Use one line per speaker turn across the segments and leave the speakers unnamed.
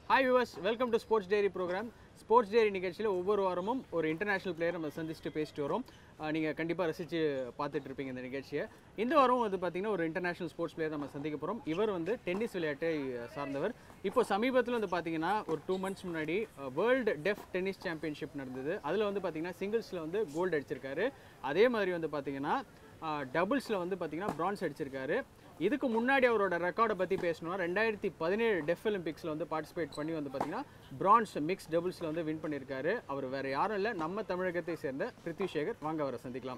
Hi viewers welcome to sports diary program sports diary நிகழ்ச்சியில் ஒவ்வொரு வாரமும் ஒரு இன்டர்நேஷனல் பிளேயர் நம்ம சந்திச்சுட்டு பேசிட்டு வரோம் நீங்கள் கண்டிப்பாக ரசித்து பார்த்துட்டு இருப்பீங்க இந்த நிகழ்ச்சியை இந்த வாரம் வந்து பார்த்தீங்கன்னா ஒரு இன்டர்நேஷனல் ஸ்போர்ட்ஸ் பிளேயர் நம்ம சந்திக்க போகிறோம் இவர் வந்து டென்னிஸ் விளையாட்டை சார்ந்தவர் இப்போ சமீபத்தில் வந்து பார்த்தீங்கன்னா ஒரு டூ மந்த்ஸ் முன்னாடி வேர்ல்டு டெஃப் டென்னிஸ் சாம்பியன்ஷிப் நடந்தது அதில் வந்து பார்த்தீங்கன்னா சிங்கிள்ஸில் வந்து கோல்டு அடிச்சிருக்காரு அதே மாதிரி வந்து பார்த்தீங்கன்னா டபுள்ஸில் வந்து பார்த்தீங்கன்னா பிரான்ஸ் அடிச்சிருக்காரு இதுக்கு முன்னாடி அவரோட ரெக்கார்டை பற்றி பேசணும்னா ரெண்டாயிரத்தி பதினேழு டெஃப் ஒலிம்பிக்ஸில் வந்து பார்ட்டிசிபேட் பண்ணி வந்து பார்த்தீங்கன்னா பிரான்ஸ் மிக்ஸ் டபுள்ஸில் வந்து வின் பண்ணியிருக்காரு அவர் வேறு யாரும் இல்லை நம்ம தமிழகத்தை சேர்ந்த பிருத்வி சேகர் வாங்க அவரை சந்திக்கலாம்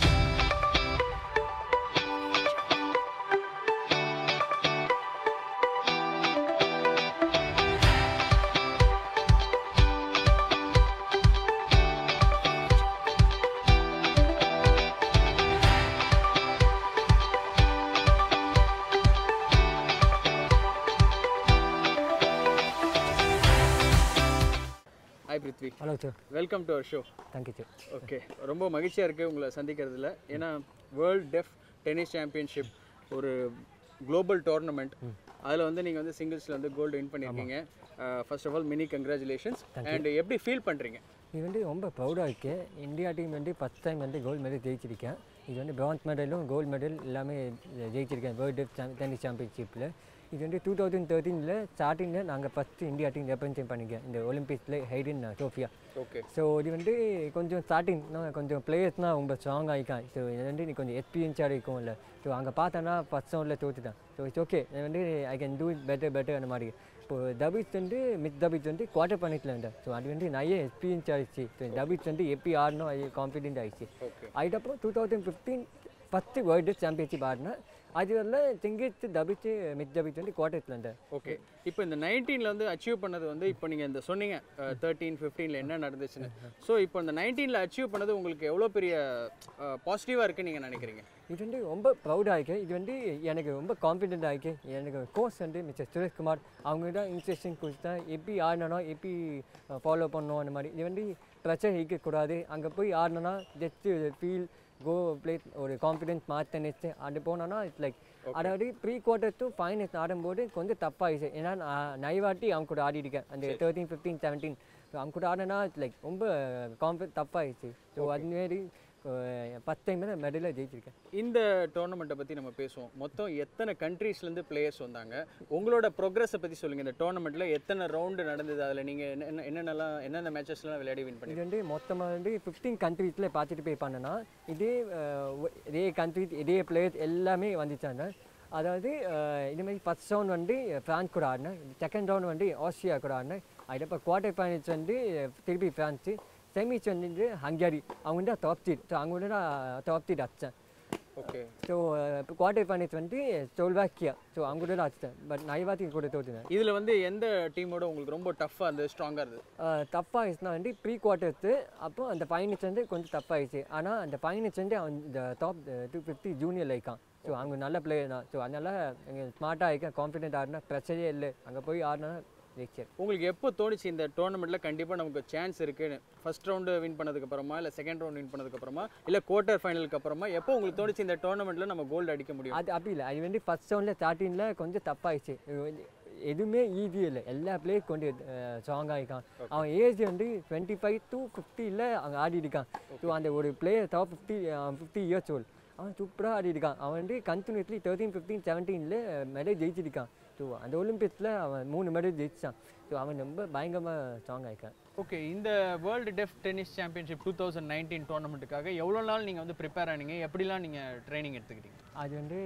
hi Prithvi
hello sir
welcome to our show
thank you sir
okay ரொம்ப மகிழ்ச்சியாக இருக்குது உங்களை சந்திக்கிறதுல ஏன்னா வேர்ல்ட் டெஃப் டென்னிஸ் சாம்பியன்ஷிப் ஒரு குளோபல் டோர்னமெண்ட் அதில் வந்து நீங்கள் வந்து சிங்கிள்ஸில் வந்து கோல்டு வின் பண்ணியிருக்கீங்க first of all mini congratulations and எப்படி ஃபீல் பண்ணுறீங்க
இது வந்து ரொம்ப ப்ரௌடாக இருக்கு இந்தியா டீம் வந்து ஃபஸ்ட் டைம் வந்து கோல்டு மெடல் ஜெயிச்சிருக்கேன் இது வந்து பிரான்ஸ் மெடலும் கோல்டு மெடல் எல்லாமே ஜெயிச்சிருக்கேன் வேர்ல்டு டென்னிஸ் சாம்பியன்ஷிப்பில் இது வந்து டூ தௌசண்ட் தேர்ட்டீனில் ஸ்டார்டிங்கில் நாங்கள் ஃபஸ்ட்டு இந்தியா டீம் ரெப்ரசன்ட் பண்ணிக்கேன் இந்த ஒலிம்பிக்ஸில் ஹைடின் சோஃபியா
ஓகே
ஸோ இது வந்து கொஞ்சம் ஸ்டார்டிங் கொஞ்சம் பிளேயர்ஸ்னால் ரொம்ப ஸ்ட்ராங் ஆகிக்கான் ஸோ இது வந்து நீ கொஞ்சம் எக்ஸ்பீரியன்ஸாக இருக்கும் இல்லை ஸோ அங்கே பார்த்தோன்னா ஃபஸ்ட் ரவுண்டில் தோற்றுட்டேன் ஸோ இட்ஸ் ஓகே வந்து I can do it better better அந்த மாதிரி இப்போ டபிள்ஸ் வந்து மிஸ் டபிள்ஸ் வந்து குவார்டர் பண்ணிட்டில் இருந்தேன் ஸோ அது வந்து நிறைய எக்ஸ்பீரியன்ஸ் ஆயிடுச்சு ஸோ டபிள்ஸ் வந்து எப்படி ஆடணும் அது கான்ஃபிடென்ட் ஆயிடுச்சு
ஓகே
அதுக்கப்புறம் two thousand fifteen first world championship ஆடினேன் அது வரல சிங்கிள்ஸ் டபிள்ஸ் மிஸ் டபிள்ஸ் வந்து குவார்டர்ஸில் இருந்தேன்
ஓகே இப்போ இந்த நைன்டீனில் வந்து அச்சீவ் பண்ணது வந்து இப்போ நீங்கள் இந்த சொன்னீங்க தேர்ட்டீன் ஃபிஃப்டீனில் என்ன நடந்துச்சுன்னு ஸோ இப்போ இந்த நைன்டீனில் அச்சீவ் பண்ணது உங்களுக்கு எவ்வளோ பெரிய பாசிட்டிவாக இருக்குன்னு நீங்கள் நினைக்கிறீங்க
இது வந்து ரொம்ப ப்ரௌடாக இருக்கு இது வந்து எனக்கு ரொம்ப கான்ஃபிடென்ட் ஆகிருக்கு எனக்கு கோச் வந்து மிஸ்டர் சுரேஷ்குமார் அவங்க தான் இன்ஸ்ட்ரக்ஷன் கொடுத்தா எப்படி ஆடணும் எப்படி ஃபாலோ பண்ணணும் அந்த மாதிரி இது வந்து பிரச்சனை இருக்கக்கூடாது அங்கே போய் ஆடணும்னா ஜஸ்ட் ஃபீல் கோ ப்ளே ஒரு கான்ஃபிடென்ஸ் மாற்றனிச்சு அது போனோன்னா இட்ஸ் லைக் அதாவது ப்ரீ குவார்ட்டர் டு ஃபைனல்ஸ் ஆடும்போது கொஞ்சம் தப்பாகிடுச்சு ஏன்னா நான் நைவாட்டி அவங்க கூட ஆடிருக்கேன் அந்த தேர்ட்டீன் ஃபிஃப்டீன் செவன்டீன் ஸோ அவங்க கூட ஆடினா இட்ஸ் லைக் ரொம்ப கான்ஃபிடென்ட் தப்பாகிடுச்சு ஸோ அதுமாரி ஃபஸ்ட் டைம் தான் மெடலில் ஜெயிச்சிருக்கேன்
இந்த டோர்னமெண்ட்டை பற்றி நம்ம பேசுவோம் மொத்தம் எத்தனை கண்ட்ரீஸ்லேருந்து பிளேயர்ஸ் வந்தாங்க உங்களோட ப்ரோக்ரஸை பற்றி சொல்லுங்கள் இந்த டோர்னமெண்ட்டில் எத்தனை ரவுண்டு நடந்தது அதில் நீங்கள் என்ன என்னென்னலாம் என்னென்ன மேட்சஸ்லாம் விளையாடி வின் பண்ணி
இது வந்து மொத்தமாக வந்து ஃபிஃப்டீன் கண்ட்ரீஸில் பார்த்துட்டு போய் பண்ணனா இதே அஹ், ஒ- இதே கண்ட்ரீஸ் இதே பிளேயர்ஸ் எல்லாமே வந்துச்சாங்க அதாவது அஹ், இது மாதிரி ஃபஸ்ட் ரவுண்ட் வந்து ஃப்ரான்ஸ் கூட ஆடினேன் செகண்ட் ரவுண்ட் வந்து ஆஸ்திரியா கூட ஆடினேன் அதுக்கப்புறம் குவார்டர் ஃபைனல்ஸ் வந்து திருப்பி ஃப்ரான்ஸு செமிஸ் வந்து ஹங்கேரி அவங்க வந்து டாப் சீட் ஸோ அவங்க வந்து நான் டாப் சீட் அடித்தேன்
ஓகே
ஸோ இப்போ குவார்டர் ஃபைனல்ஸ் வந்து ஸ்லோவாக்கியா ஸோ அவங்க கூட தான் அடித்தேன் பட் நைவாத்தி கூட தோற்றுனேன்
இதில் வந்து எந்த டீமோட உங்களுக்கு ரொம்ப டஃப்பாக இருந்தது ஸ்ட்ராங்காக இருந்தது
தப்பாகிடுச்சுன்னா வந்து ப்ரீ குவார்ட்டர்ஸு அப்போ அந்த ஃபைனல்ஸ் வந்து கொஞ்சம் தப்பாகிடுச்சு ஆனால் அந்த ஃபைனல்ஸ் வந்து அவன் இந்த டாப் டூ ஃபிஃப்டி ஜூனியர் இருக்கான் ஸோ அவங்க நல்ல பிளேயர் தான் ஸோ அதனால் ஸ்மார்ட்டாக இருக்கேன் கான்ஃபிடென்ட் ஆடினா பிரச்சனையே இல்லை அங்கே போய் ஆடினா ஜெயிச்சேன்
உங்களுக்கு எப்போ தோணுச்சு இந்த டோர்னமெண்ட்டில் கண்டிப்பாக நமக்கு சான்ஸ் இருக்குன்னு ஃபர்ஸ்ட் ரவுண்டு வின் பண்ணதுக்கு அப்புறமா இல்லை செகண்ட் ரவுண்ட் வின் பண்ணதுக்கு அப்புறமா இல்லை குவார்ட்டர் ஃபைனலுக்கு அப்புறமா எப்போ உங்களுக்கு தோணுச்சு இந்த டோர்னமெண்ட்டில் நம்ம கோல்டு அடிக்க முடியும்
அது அப்படி இல்லை அது வந்து ஃபஸ்ட் ரவுண்டில் ஸ்டார்டிங்கில் கொஞ்சம் தப்பாயிடுச்சு இது வந்து எதுவுமே ஈஸி இல்லை எல்லா பிளேயர் கொஞ்சம் ஸ்ட்ராங்காக இருக்கான் அவன் ஏஜ் வந்து டுவெண்ட்டி ஃபைவ் டு ஃபிஃப்டியில் அவன் ஆடி இருக்கான் ஸோ அந்த ஒரு player top fifty fifty years old அவன் சூப்பராக ஆடி இருக்கான் அவன் வந்து கண்டினியூஸ்லி தேர்ட்டீன் ஃபிஃப்டீன் செவன்டீனில் மெடல் ஜெயிச்சிருக்கான் ஸோ அந்த ஒலிம்பிக்ஸில் அவன் மூணு மெடல் ஜெயிச்சான் ஸோ அவன் ரொம்ப பயங்கரமாக ஸ்ட்ராங் ஆயிருக்கான்
ஓகே இந்த world deaf tennis championship two thousand nineteen டோர்னமெண்ட்டுக்காக எவ்வளோ நாள் நீங்கள் வந்து ப்ரிப்பேர் ஆனீங்க எப்படிலாம் நீங்கள் ட்ரைனிங் எடுத்துக்கிட்டீங்க
அது வந்து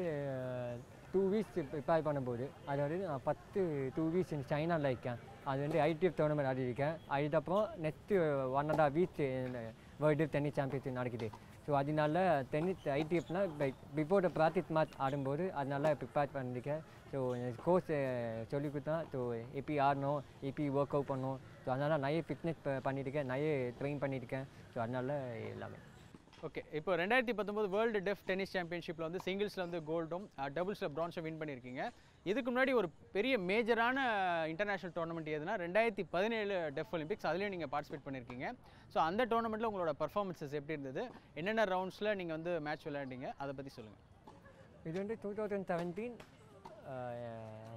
டூ வீக்ஸ் ப்ரிப்பேர் பண்ணும்போது அதாவது நான் பத்து டூ வீக்ஸ் இந்த சைனாவில் இருக்கேன் அது வந்து ஐடிஎஃப் டோர்னமெண்ட் ஆடி இருக்கேன் அதுக்கப்புறம் next one and half weeks world tennis championship நடக்குது ஸோ அதனால டென்னிஸ் ஐடிஎஃப்னா பிஃபோர் த ப்ராக்டிஸ் மேட்ச் ஆடும்போது அதனால ப்ரிப்பேர் பண்ணியிருக்கேன் ஸோ கோச் சொல்லி கொடுத்தா ஸோ எப்படி ஆடணும் எப்படி ஒர்க் அவுட் பண்ணணும் ஸோ அதனால் நிறைய ஃபிட்னஸ் பண்ணியிருக்கேன் நிறைய ட்ரெயின் பண்ணியிருக்கேன் ஸோ அதனால எல்லாமே
ஓகே இப்போ ரெண்டாயிரத்தி பத்தொம்போது வேர்ல்டு டெஃப் டென்னிஸ் சாம்பியன்ஷிப்பில் வந்து சிங்கிள்ஸில் வந்து கோல்டும் டபுள்ஸில் பிரான்ஸும் வின் பண்ணியிருக்கீங்க இதுக்கு முன்னாடி ஒரு பெரிய மேஜரான இன்டர்நேஷனல் டோர்னமெண்ட் எதுனா ரெண்டாயிரத்தி பதினேழு டெஃப் ஒலிம்பிக்ஸ் அதுலேயும் நீங்கள் பார்ட்டிசிபேட் பண்ணியிருக்கீங்க ஸோ அந்த டோர்னமெண்ட்டில் உங்களோட பர்ஃபார்மன்ஸஸ் எப்படி இருந்தது என்னென்ன ரவுண்ட்ஸில் நீங்கள் வந்து மேட்ச் விளையாண்டீங்க அதை பற்றி சொல்லுங்கள்
இது வந்து two thousand seventeen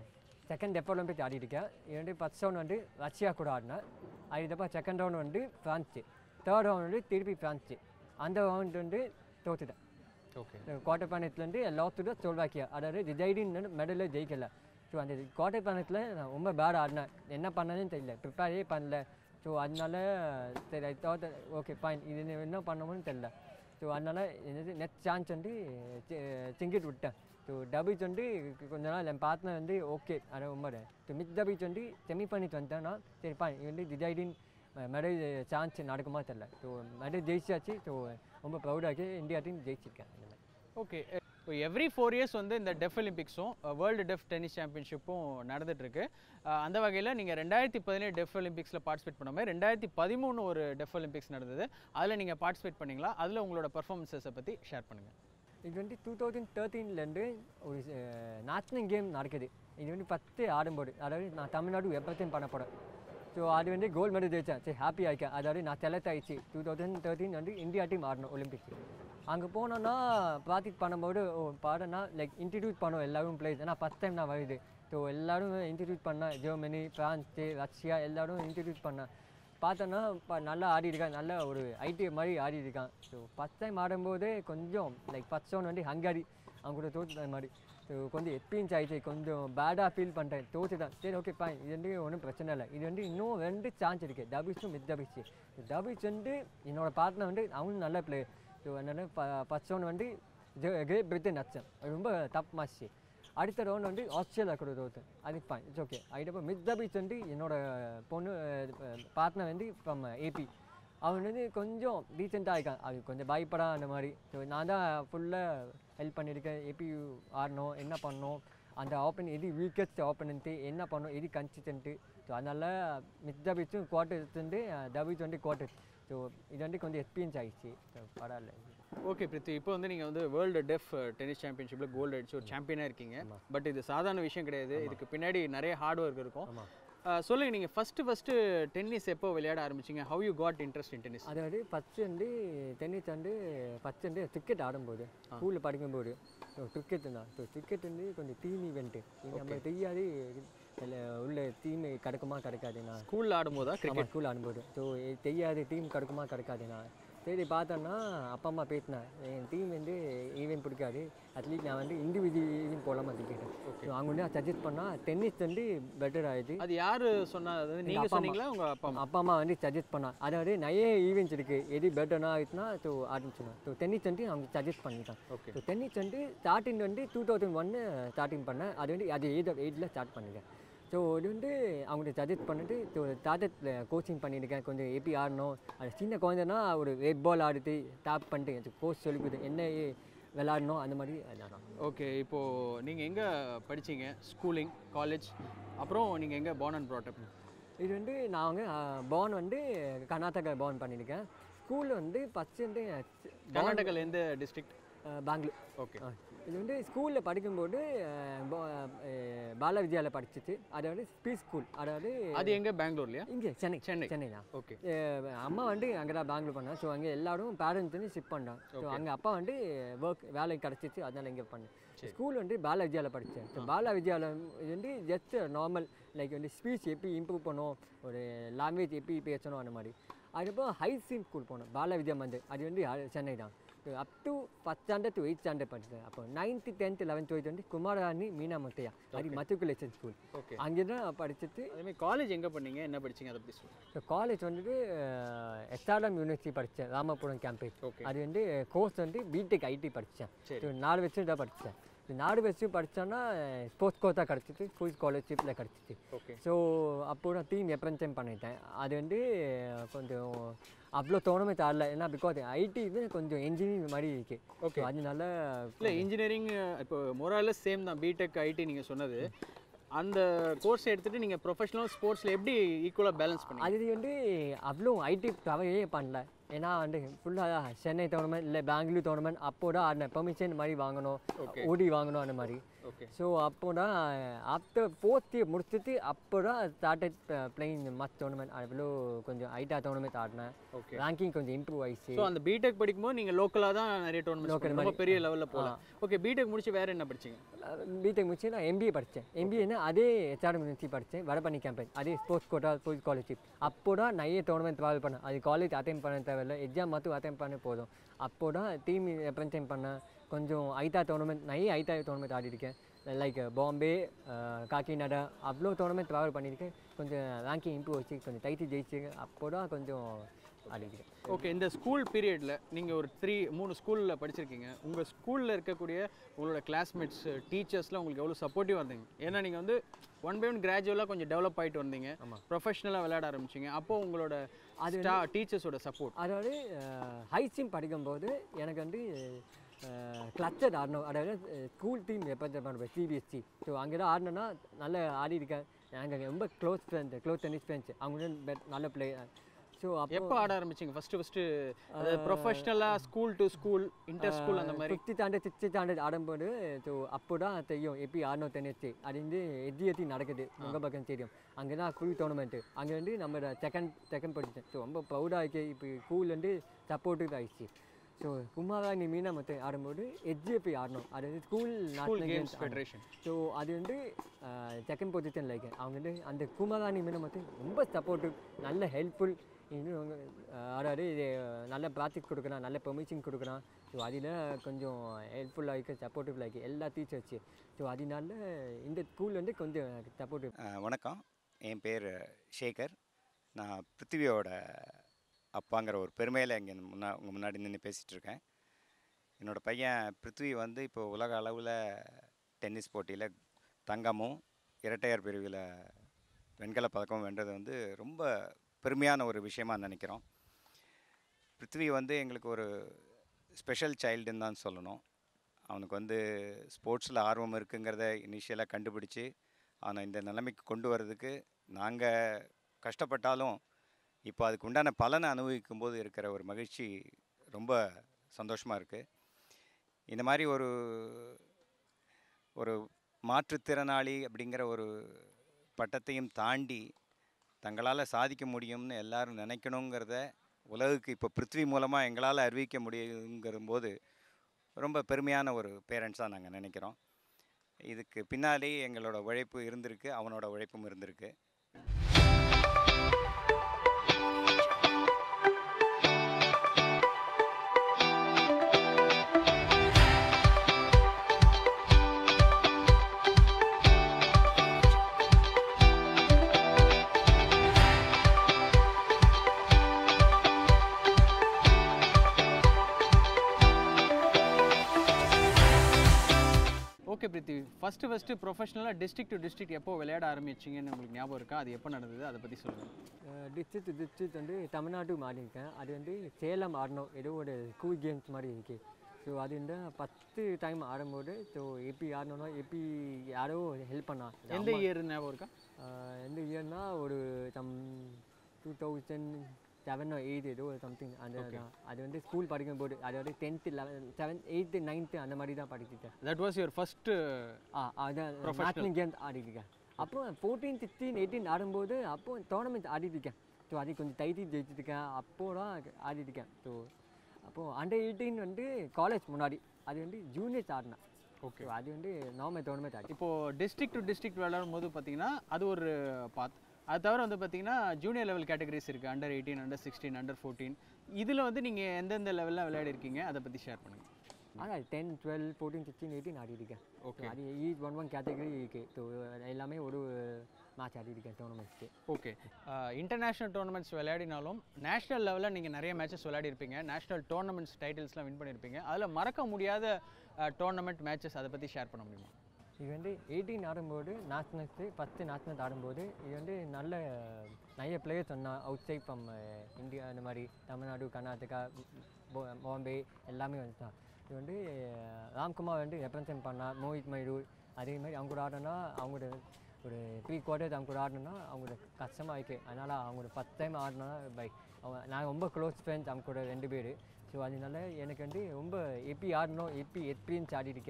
second deaf Olympic ஆடிருக்கேன் இது வந்து ஃபஸ்ட் ரவுண்ட் வந்து ரஷ்யா கூட ஆடினேன் அதுக்கப்புறம் செகண்ட் ரவுண்ட் வந்து ஃப்ரான்ஸு தேர்ட் ரவுண்ட் வந்து திருப்பி ஃப்ரான்ஸு அந்த ரவுண்ட் வந்து தோத்துட்டேன்
ஓகே
குவார்டர் ஃபைனல்ஸ்லேருந்து லாஸ்ட்டு தான் ஸ்லோவாக்கியா அதாவது டிசைடிங் மெடலே ஜெயிக்கல ஸோ அந்த குவார்டர் ஃபைனல்ஸில் நான் ரொம்ப பேட் ஆடினேன் என்ன பண்ணதுன்னு தெரியல ப்ரிப்பேரே பண்ணல ஸோ அதனால சரி ஐ தாட் ஓகே ஃபைன் இது என்ன பண்ணணும்னு தெரியல ஸோ அதனால என்னது நெக்ஸ்ட் சான்ஸ் வந்து சிங்கிட் விட்டேன் ஸோ டபிள்ஸ் வந்து கொஞ்ச நாள் என் பார்ட்னர் வந்து ஓகே அது ரொம்ப ஸோ மித் டபிள்ஸ் வந்து செமி பண்ணிட்டு வந்துட்டேன்னா சரி ஃபைன் இது வந்து டிசைடிங் மெடல் சான்ஸ் நடக்குமா தெரியல ஸோ மெடல் ஜெயிச்சாச்சு ஸோ ரொம்ப ப்ரௌடாகி இந்தியா டீம் ஜெயிச்சிருக்கேன் இந்த மாதிரி
ஓகே இப்போ எவ்ரி ஃபோர் இயர்ஸ் வந்து இந்த டெஃப் ஒலிம்பிக்ஸும் வேர்ல்டு டெஃப் டென்னிஸ் சாம்பியன்ஷிப்பும் நடந்துட்டு இருக்கு அஹ் அந்த வகையில் நீங்கள் ரெண்டாயிரத்தி பதினேழு டெஃப் ஒலிம்பிக்ஸில் பார்ட்டிசிபேட் பண்ண மாதிரி ரெண்டாயிரத்தி பதிமூணு ஒரு டெஃப் ஒலிம்பிக்ஸ் நடந்தது அதில் நீங்கள் பார்ட்டிசிபேட் பண்ணீங்களா அதில் உங்களோட பர்ஃபார்மன்ஸஸை பற்றி ஷேர் பண்ணுங்கள்
இது வந்து டூ தௌசண்ட் தேர்ட்டீன்லேருந்து ஒரு நேஷ்னல் கேம் நடக்குது இது வந்து பத்து ஆடும்போது அதாவது நான் தமிழ்நாடு எப்பத்தையும் பண்ண போகிறேன் ஸோ அது வந்து கோல்டு மெடல் ஜெயிச்சேன் சரி ஹாப்பி ஆயிக்கேன் அதாவது நான் செலக்ட் ஆயிடுச்சு டூ தௌசண்ட் தேர்ட்டீன் வந்து இந்தியா டீம் ஆடணும் ஒலிம்பிக்ஸ் அங்கே போனோன்னா ப்ராக்டிஸ் பண்ணும்போது ஓ பாடனா லைக் இன்ட்ரடியூஸ் பண்ணோம் எல்லாரும் பிளேஸ் ஏன்னா ஃபஸ்ட் டைம் நான் வருது ஸோ எல்லாரும் இன்ட்ரடியூஸ் பண்ணேன் ஜெர்மனி ஃப்ரான்ஸு ரஷ்யா எல்லாரும் இன்ட்ரடியூஸ் பண்ணேன் பார்த்தோன்னா இப்போ நல்லா ஆடி இருக்கான் நல்ல ஒரு ஐடி மாதிரி ஆடி இருக்கான் ஸோ ஃபஸ்ட் டைம் ஆடும்போதே கொஞ்சம் லைக் ஃபஸ்ட் ஒன் வந்து ஹங்காரி அவங்க கூட தோற்றுட்ட மாதிரி ஸோ கொஞ்சம் எக்ஸ்பீரியன்ஸ் ஆயிடுச்சு கொஞ்சம் பேடாக ஃபீல் பண்ணுறேன் தோற்றுட்டேன் சரி ஓகே ஃபைன் இது வந்து ஒன்றும் பிரச்சனை இல்லை இது வந்து இன்னும் ரெண்டு சான்ஸ் இருக்குது டபிள்ஸும் மித் டபிள்ஸ் டபிள்ஸ் வந்து என்னோட பார்ட்னர் வந்து அவனும் நல்ல பிளேயர் ஸோ அதனால் ஃபஸ்ட் ஒன் வந்து கிரேட் பிரிட்டன் அச்சன் ரொம்ப டப் மேட்ச் அடுத்த ரவுண்ட் வந்து ஆஸ்திரேலியா கூட தோத்தேன் அது ஃபைன் இட்ஸ் ஓகே அதுக்கப்புறம் மித் டபிள்ஸ் வந்து என்னோட பொண்ணு பார்ட்னர் வந்து ஃப்ரம் ஏபி அவன் வந்து கொஞ்சம் டீசெண்டாக இருக்கான் அது கொஞ்சம் பயப்படா அந்த மாதிரி ஸோ நான் தான் ஃபுல்லாக ஹெல்ப் பண்ணியிருக்கேன் ஏபி ஆடணும் என்ன பண்ணணும் அந்த ஓப்பன் எது வீக்கஸ்ட் ஓப்பனன்ட்டு என்ன பண்ணணும் எது கன்சிஸ்டன்ட்டு ஸோ அதனால் மித் டபிள்ஸும் குவார்ட்டர்ஸ் வந்து டபிள்ஸ் வந்து குவார்ட்டர்ஸ் ஸோ இது வந்து கொஞ்சம் எக்ஸ்பீரியன்ஸ் ஆகிடுச்சு ஸோ பரவாயில்ல
ஓகே பிரித்தி இப்போ வந்து நீங்கள் வந்து வேர்ல்டு டெஃப் டென்னிஸ் சாம்பியன்ஷிப்பில் கோல்டு அடிச்சு ஒரு சாம்பியனாக இருக்கீங்க பட் இது சாதாரண விஷயம் கிடையாது இதுக்கு பின்னாடி நிறைய ஹார்ட் ஒர்க் இருக்கும்
ஆமாம்
அஹ் சொல்லுங்க நீங்கள் ஃபஸ்ட்டு ஃபஸ்ட்டு டென்னிஸ் எப்போ விளையாட ஆரம்பிச்சீங்க how you got interest in tennis
அதாவது ஃபஸ்ட்டு வந்து டென்னிஸ் வந்து ஃபஸ்ட்டு வந்து கிரிக்கெட் ஆடும்போது ஸ்கூலில் படிக்கும்போது கிரிக்கெட் தான் ஸோ கிரிக்கெட் வந்து கொஞ்சம் டீம் ஈவெண்ட்டு நம்ம தெரியாது இல்லை உள்ள டீம் கிடைக்குமா கிடைக்காதுண்ணா
ஸ்கூலில் ஆடும்போதா கிரிக்கெட்
ஆமாம் ஸ்கூல் அனுபவம் ஸோ தெரியாது டீம் கிடைக்குமா கிடைக்காதுண்ணா சரி பார்த்தோன்னா அப்பா அம்மா பேசினேன் என் டீம் வந்து ஈவெண்ட் பிடிக்காது அட்லீஸ்ட் நான் வந்து இண்டிவிஜுவல் ஈவெண்ட் போகலாமா கேட்டேன் ஸோ அவங்க வந்து சஜஸ்ட் பண்ணால் டென்னிஸ் வந்து பெட்டர் ஆயிடுச்சு
அது யார் சொன்னா அது நீங்கள்
அப்பா அம்மா.
சொன்னீங்களா உங்கள் அப்பா அம்மா
அப்பா அம்மா வந்து சஜஸ்ட் பண்ணா அதாவது நிறைய ஈவெண்ட்ஸ் இருக்குது எது பெட்டர்னா ஆயிடுச்சுன்னா ஸோ ஆரம்பிச்சுனா ஸோ டென்னிஸ் வந்து அவங்க சஜஸ்ட் பண்ணிட்டான்
ஓகே
ஸோ டென்னிஸ் வந்து ஸ்டார்டிங் வந்து டூ தௌசண்ட் ஒன்று ஸ்டார்டிங் பண்ணேன் அது வந்து அது எயிட் எயிட்டில் ஸ்டார்ட் பண்ணிட்டேன் ஸோ இது வந்து அவங்களுக்கு சஜஸ்ட் பண்ணிட்டு ஸோ ஸ்டார்டட் கோச்சிங் பண்ணியிருக்கேன் கொஞ்சம் எப்படி ஆடணும் அது சின்ன குழந்தைன்னா ஒரு ரெட் பால் ஆடிட்டு டாப் பண்ணிட்டு கோச் சொல்லி கொடுத்து என்ன விளாடணும் அந்த மாதிரி அதான்
ஓகே இப்போது நீங்கள் எங்கே படிச்சீங்க ஸ்கூலிங் காலேஜ் அப்புறம் நீங்கள் எங்கே born அண்ட் brought up
இது வந்து நான் வந்து பான் வந்து கர்நாடகா பான் பண்ணியிருக்கேன் ஸ்கூலில் வந்து ஃபஸ்ட்டு வந்து
கர்நாடகாவில் எந்த டிஸ்ட்ரிக்ட்
பெங்களூர்
ஓகே
ஆ. இது வந்து ஸ்கூலில் படிக்கும்போது அஹ், பா- அஹ், பால வித்யாவில் படிச்சிச்சு அதாவது ஸ்பீச் ஸ்கூல் அதாவது
அது எங்கே பெங்களூர்லையா
இங்கே சென்னை
சென்னை.
சென்னை தான்
ஓகே
அம்மா வந்து அங்கே தான் பெங்களூர் பண்ணேன் ஸோ அங்கே எல்லாரும் பேரண்ட்ஸ் வந்து ஷிஃப்ட் பண்ணான் ஸோ அங்கே அப்பா வந்து ஒர்க் வேலை கிடச்சிச்சு அதனால இங்கே பண்ணேன் ஸ்கூல் வந்து பால வித்யாவில் படித்தேன் ஸோ பால வித்யாவில் இது வந்து ஜஸ்ட் நார்மல் லைக் வந்து ஸ்பீச் எப்படி இம்ப்ரூவ் பண்ணணும் ஒரு லாங்குவேஜ் எப்படி பேசணும் அந்த மாதிரி அதுக்கப்புறம் ஹை ஸ்கூல் ஸ்கூல் போனோம் பால வித்யா மந்திர் அது வந்து அ- சென்னை தான் up to first standard to eight standard படித்தேன் அப்போ நைன்த்து டென்த் லெவன்த் டுவெல்த் வந்து குமாரராணி மீனா முத்தையா அது மத்துக்குலேஷன் ஸ்கூல்
ஓகே
அங்கே தான் படிச்சுட்டு
அதேமாதிரி காலேஜ் எங்கே பண்ணீங்க என்ன படிச்சீங்க அதை பற்றி சொல்லுங்கள்
ஸோ காலேஜ் வந்துட்டு எஸ்ஆர்எம் யூனிவர்சிட்டி படித்தேன் ராமபுரம் கேம்பஸ்
ஓகே
அது வந்து கோர்ஸ் வந்து பிடெக் ஐடி படித்தேன்
சரி.
ஸோ நாலு வருஷம் தான் படித்தேன் ஸோ நாலு வருஷம் படித்தோன்னா ஸ்போர்ட்ஸ் கோர்ஸாக கிடச்சிச்சு ஃபுல் ஸ்காலர்ஷிப்பில் கிடச்சிச்சு
ஓகே
ஸோ அப்போ நான் டீம் ரெப்ரசன்ட் பண்ணிட்டேன் அது வந்து கொஞ்சம் அவ்வளோ தோணமே தரல ஏன்னா பிகாஸ் ஐடி இது கொஞ்சம் இன்ஜினியரிங் மாதிரி இருக்கு
Okay.
So அதனால
இல்லை இன்ஜினியரிங் இப்போ மொரால சேம் தான் பிடெக் ஐடி நீங்கள் சொன்னது அந்த கோர்ஸ் எடுத்துட்டு நீங்கள் ப்ரொஃபஷனல் ஸ்போர்ட்ஸில் எப்படி ஈக்குவலாக பேலன்ஸ் பண்ணீங்க
அது வந்து அவ்வளோ ஐடி கவலையே பண்ணல ஏன்னா வந்து ஃபுல்லாக சென்னை டோர்னமெண்ட் இல்லை பெங்களூர் டோர்னமெண்ட் அப்போ தான் ஆடினேன் பெர்மிஷன் மாதிரி வாங்கணும்
Okay.
ஓடி வாங்கணும் அந்த மாதிரி
ஓகே
ஸோ அப்போ தான் ஆஃப்டர் ஃபோர்த் இயர் முடிச்சுட்டு அப்போ தான் ஸ்டார்டட் பிளேயிங் மஸ்ட் டோர்னமெண்ட் அவ்வளோ கொஞ்சம் ஹைட்டாக டோர்னமெண்ட் ஆடினேன்
ஓகே
ரேங்கிங் கொஞ்சம் இம்ப்ரூவ் ஆயிடுச்சு
ஸோ அந்த பிடெக் படிக்கும்போது நீங்கள் லோக்கலாக தான் நிறைய
Local
டோர்னமெண்ட் ரொம்ப
மாதிரி.
பெரிய லெவலில் போகலாம் ஓகே பிடெக் முடிச்சு வேறு என்ன படிச்சீங்க
பிடெக் முடிச்சு நான் எம்பிஏ படித்தேன் எம்பிஏன்னா அதே ஹெச்ஆர்எம் யூனிவர்சிட்டி படித்தேன் வடபண்ணி கேம்பஸ் அதே ஸ்போர்ட்ஸ் கோட்டா ஸ்போர்ட்ஸ் காலேஜ் அப்போ தான் நிறைய டோர்னமெண்ட் ட்ராவல் பண்ணேன் அது காலேஜ் அட்டைன் பண்ண தேவையில்ல எக்ஸாம் மட்டும் அட்டைன் பண்ண போதும் அப்போ தான் டீம் ரெப்ரசன்ட் பண்ணேன் கொஞ்சம் ஐட்டா டோர்னமெண்ட் நிறைய ஐட்டா டோர்னமெண்ட் ஆடிருக்கேன் லைக் பாம்பே காக்கிநாடா அவ்வளோ டோர்னமெண்ட் ட்ராவல் பண்ணியிருக்கேன் கொஞ்சம் ரேங்கிங் இம்ப்ரூவ் வச்சு கொஞ்சம் டைட்டு ஜெயிச்சு அப்போ தான் கொஞ்சம் ஆடிருக்கேன்
ஓகே இந்த ஸ்கூல் பீரியடில் நீங்கள் ஒரு த்ரீ மூணு ஸ்கூலில் படிச்சிருக்கீங்க உங்கள் ஸ்கூலில் இருக்கக்கூடிய உங்களோட கிளாஸ்மேட்ஸ் டீச்சர்ஸ்லாம் உங்களுக்கு எவ்வளோ சப்போர்ட்டிவாக இருந்தீங்க ஏன்னா நீங்கள் வந்து ஒன் பை ஒன் கிராஜுவலாக கொஞ்சம் டெவலப் ஆகிட்டு வந்தீங்க ப்ரொஃபஷனலாக விளையாட ஆரம்பிச்சிங்க அப்போ உங்களோட அது டீச்சர்ஸோட சப்போர்ட்
அதாவது ஹை ஸ்ட்ரீம் படிக்கும்போது எனக்கு வந்து கிளச்சர் ஆடணும் அதாவது ஸ்கூல் டீம் எப்போ பண்ணுவேன் சிபிஎஸ்சி ஸோ அங்கே தான் ஆடினேன்னா நல்ல ஆடி இருக்கேன் எனக்கு ரொம்ப close friend close tennis friends அவங்க பெட் நல்ல பிளேயர் ஸோ அப்போ
எப்போ ஆட ஆரம்பிச்சிங்க ஃபஸ்ட்டு ஃபஸ்ட்டு அதாவது ப்ரொஃபஷனலாக school to school inter school அந்த மாதிரி
ஃபிஃப்த்து ஸ்டாண்டர்ட் சிக்ஸ்த்து ஸ்டாண்டர்ட் ஆடும்போது ஸோ அப்போ தான் தெரியும் எப்படி ஆடணும் டென்னிஸ் அது வந்து எத்தி எத்தி நடக்குது உங்கள் பக்கம் தெரியும் அங்கே தான் ஃபுல் டோர்னமெண்ட்டு அங்கே வந்து நம்ம செகண்ட் செகண்ட் படித்தேன் ஸோ ரொம்ப ப்ரௌடாக இருக்கு இப்போ ஸ்கூல்லேருந்து சப்போர்ட்டிவ் ஆயிடுச்சு ஸோ குமாராணி மீனா மட்டும் ஆடும்போது எஸ்ஜிஎஃபி ஆடணும் அது school
school
national
games
games
federation
so அது வந்து செகண்ட் பொசிஷனில் இருக்கேன் அவங்க வந்து அந்த குமாராணி மீனை மட்டும் ரொம்ப சப்போர்ட்டிவ் நல்ல ஹெல்ப்ஃபுல் இன்னும் அவங்க, அஹ், அதாவது இது நல்ல ப்ராக்டிஸ் கொடுக்குறான் நல்ல பெர்மிஷன் கொடுக்குறான் ஸோ அதில் கொஞ்சம் ஹெல்ப்ஃபுல்லாக இருக்கு சப்போர்ட்டிவ்லாக இருக்கு எல்லா டீச்சர்ஸ் ஸோ அதனால இந்த ஸ்கூல் வந்து கொஞ்சம் சப்போர்ட்டிவ்
அஹ் வணக்கம் என் பேர் ஷேகர் நான் பிருத்திவியோட அப்பாங்கிற ஒரு பெருமையில் இங்கே முன்னா உங்கள் முன்னாடி நின்று பேசிகிட்டு இருக்கேன் என்னோடய பையன் பிருத்வி வந்து இப்போ உலக அளவில் டென்னிஸ் போட்டியில் தங்கமும் இரட்டையர் பிரிவில் வெண்கல பதக்கம் வென்றது வந்து ரொம்ப பெருமையான ஒரு விஷயமா நினைக்கிறோம் பிருத்வி வந்து எங்களுக்கு ஒரு ஸ்பெஷல் சைல்டுன்னு தான் சொல்லணும் அவனுக்கு வந்து ஸ்போர்ட்ஸில் ஆர்வம் இருக்குங்கிறத இனிஷியலாக கண்டுபிடிச்சி அவனை இந்த நிலைமைக்கு கொண்டு வர்றதுக்கு நாங்கள் கஷ்டப்பட்டாலும் இப்போ அதுக்கு உண்டான பலனை அனுபவிக்கும் போது இருக்கிற ஒரு மகிழ்ச்சி ரொம்ப சந்தோஷமாக இருக்குது இந்த மாதிரி ஒரு ஒரு மாற்றுத்திறனாளி அப்படிங்கிற ஒரு பட்டத்தையும் தாண்டி தங்களால் சாதிக்க முடியும்னு எல்லாரும் நினைக்கணுங்கிறத உலகுக்கு இப்போ பிருத்வி மூலமாக எங்களால் அறிவிக்க முடியுங்கிற போது ரொம்ப பெருமையான ஒரு பேரண்ட்ஸாக நாங்கள் நினைக்கிறோம் இதுக்கு பின்னாடி எங்களோட உழைப்பு இருந்திருக்கு அவனோட உழைப்பும் இருந்திருக்கு
ஓகே பிரித்தி ஃபஸ்ட்டு ஃபஸ்ட்டு ப்ரொஃபஷனலாக டிஸ்ட்ரிக்ட் டு டிஸ்ட்ரிக்ட் எப்போ விளையாட ஆரம்பிச்சிங்கன்னு உங்களுக்கு ஞாபகம் இருக்கா அது எப்போ நடந்தது அதை பற்றி சொல்லுங்கள்
டிஸ்ட்ரிக்ட் டிஸ்ட்ரிக்ட் வந்து தமிழ்நாட்டு ஆடிருக்கேன் அது வந்து சேலம் ஆடணும் ஏதோ ஒரு ஸ்கூல் கேம்ஸ் மாதிரி இருக்கு ஸோ அது வந்து பத்து டைம் ஆடும்போது ஸோ எப்படி ஆடணும்னா எப்படி யாரோ ஹெல்ப் பண்ணா
எந்த இயர் ஞாபகம் இருக்கா
ஆஹ் எந்த இயர்னா ஒரு சம் டூ தௌசண்ட் செவனோ எயிட் ஏதோ சம்திங் அந்த தான் அது வந்து ஸ்கூல் படிக்கும்போது அதாவது tenth eleven seven eighth ninth அந்த மாதிரி தான் படிச்சுட்டேன்
தட் வாஸ் யுவர் ஃபஸ்ட்டு
ஆ அதான் நேஷனல் கேம்ஸ் ஆடிருக்கேன் அப்போ ஃபோர்டீன் சிக்ஸ்டீன் எயிட்டீன் ஆடும்போது அப்போ டோர்னமெண்ட் ஆடிருக்கேன் ஸோ அது கொஞ்சம் டைட்டி ஜெயிச்சிருக்கேன் அப்போ தான் ஆடிருக்கேன் ஸோ அப்போது அண்டர் எயிட்டீன் வந்து காலேஜ் முன்னாடி அது வந்து ஜூனியர்ஸ் ஆடினேன் ஓகே அது வந்து நார்மல் டோர்னமெண்ட் ஆடி
இப்போது டிஸ்ட்ரிக்ட் டு டிஸ்ட்ரிக்ட் விளையாடும் போது பார்த்தீங்கன்னா அது ஒரு பாத் அது தவிர வந்து பார்த்தீங்கன்னா ஜூனியர் லெவல் கேட்டகரிஸ் இருக்குது under eighteen under sixteen under fourteen இதில் வந்து நீங்கள் எந்தெந்த லெவலில் விளையாடிருக்கீங்க அதை பற்றி ஷேர் பண்ணுங்கள்
அதான் ten twelve fourteen sixteen eighteen ஆடிருக்கேன்
Okay.
அது ஈச் ஒன் ஒன் கேட்டகரி இருக்குது ஸோ எல்லாமே ஒரு மேட்ச் ஆடிருக்கேன் டோர்னமெண்ட்ஸ்க்கு
ஓகே இன்டர்நேஷ்னல் டோர்னமெண்ட்ஸ் விளையாடினாலும் நேஷனல் லெவலில் நீங்கள் நிறைய மேட்சஸ் விளையாடிருப்பீங்க நேஷனல் டோர்னமெண்ட்ஸ் டைட்டில்ஸ்லாம் வின் பண்ணியிருப்பீங்க அதில் மறக்க முடியாத டோர்னமெண்ட் மேட்சஸ் அதை பற்றி ஷேர் பண்ண முடியுமா
இது வந்து எயிட்டீன் ஆடும்போது நேஷ்னல்ஸு ஃபஸ்ட்டு நேஷ்னல் ஆடும்போது இது வந்து நல்ல நிறைய பிளேயர்ஸ் சொன்னா அவுட் சைட் ஃப்ரம் இந்தியா இந்த மாதிரி தமிழ்நாடு கர்நாடகா போ- பாம்பே எல்லாமே வந்துட்டான் இது வந்து அஹ், ராம்குமார் வந்து ரெப்ரசன்ட் பண்ணா மோஹித் மயூர் அதே மாதிரி அவங்க கூட ஆடினா அவங்களோட ஒரு த்ரீ குவார்ட்டர்ஸ் அவங்க கூட ஆடினா அவங்களோட கஷ்டமாக இருக்கு அதனால் அவங்களோட ஃபஸ்ட் டைம் ஆடினா பை அவங்க நான் ரொம்ப க்ளோஸ் ஃப்ரெண்ட்ஸ் அவங்க கூட ரெண்டு பேர் ஸோ அதனால எனக்கு வந்து ரொம்ப எப்படி ஆடணும் எப்படி எக்ஸ்பீரியன்ஸ் ஆடிருக்கேன்